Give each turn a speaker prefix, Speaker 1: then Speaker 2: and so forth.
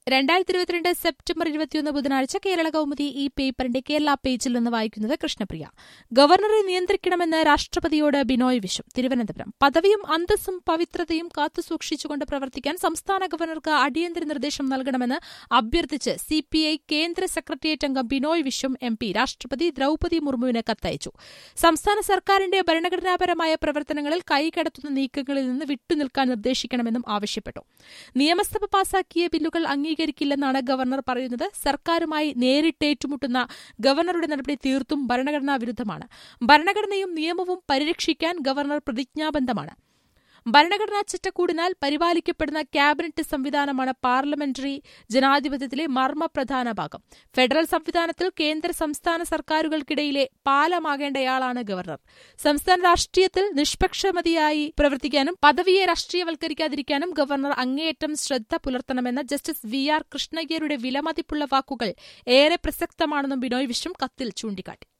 Speaker 1: രണ്ടായിരത്തി ഇരുപത്തിരണ്ട് സെപ്റ്റംബർ ഇരുപത്തിയൊന്ന് ബുധനാഴ്ച കേരള കൗമുദി ഈ പേപ്പറിന്റെ കേരള പേജിൽ നിന്ന് വായിക്കുന്നത് കൃഷ്ണപ്രിയ ഗവർണറെ നിയന്ത്രിക്കണമെന്ന് രാഷ്ട്രപതിയോട് ബിനോയ് വിശ്വം തിരുവനന്തപുരം പദവിയും അന്തസ്സും പവിത്രതയും കാത്തുസൂക്ഷിച്ചുകൊണ്ട് പ്രവർത്തിക്കാൻ സംസ്ഥാന ഗവർണർക്ക് അടിയന്തര നിർദ്ദേശം നൽകണമെന്ന് അഭ്യർത്ഥിച്ച് സിപിഐ കേന്ദ്ര സെക്രട്ടേറിയറ്റ് അംഗം ബിനോയ് വിശ്വം എം പി രാഷ്ട്രപതി ദ്രൌപതി മുർമുവിന് കത്തയച്ചു സംസ്ഥാന സർക്കാരിന്റെ ഭരണഘടനാപരമായ പ്രവർത്തനങ്ങളിൽ കൈകടത്തുന്ന നീക്കങ്ങളിൽ നിന്ന് വിട്ടുനിൽക്കാൻ നിർദ്ദേശിക്കണമെന്നും ആവശ്യപ്പെട്ടു നിയമസഭ പാസാക്കിയ ബില്ലുകൾ അംഗീകരിക്കില്ലെന്നാണ് ഗവർണർ പറയുന്നത് സർക്കാരുമായി നേരിട്ടേറ്റുമുട്ടുന്ന ഗവർണറുടെ നടപടി തീർത്തും ഭരണഘടനാ വിരുദ്ധമാണ് ഭരണഘടനയും നിയമവും പരിരക്ഷിക്കാൻ ഗവർണർ പ്രതിജ്ഞാബദ്ധമാണ് ഭരണഘടനാ ചട്ടക്കൂടിനാൽ പരിപാലിക്കപ്പെടുന്ന ക്യാബിനറ്റ് സംവിധാനമാണ് പാർലമെന്ററി ജനാധിപത്യത്തിലെ മർമ്മപ്രധാന ഭാഗം ഫെഡറൽ സംവിധാനത്തിൽ കേന്ദ്ര സംസ്ഥാന സർക്കാരുകൾക്കിടയിലെ പാലമാകേണ്ടയാളാണ് ഗവർണർ സംസ്ഥാന രാഷ്ട്രീയത്തിൽ നിഷ്പക്ഷമതിയായി പ്രവർത്തിക്കാനും പദവിയെ രാഷ്ട്രീയവൽക്കരിക്കാതിരിക്കാനും ഗവർണർ അങ്ങേയറ്റം ശ്രദ്ധ പുലർത്തണമെന്ന ജസ്റ്റിസ് വി ആർ കൃഷ്ണയ്യരുടെ വിലമതിപ്പുള്ള വാക്കുകൾ ഏറെ പ്രസക്തമാണെന്നും ബിനോയ് വിശ്വം കത്തിൽ ചൂണ്ടിക്കാട്ടി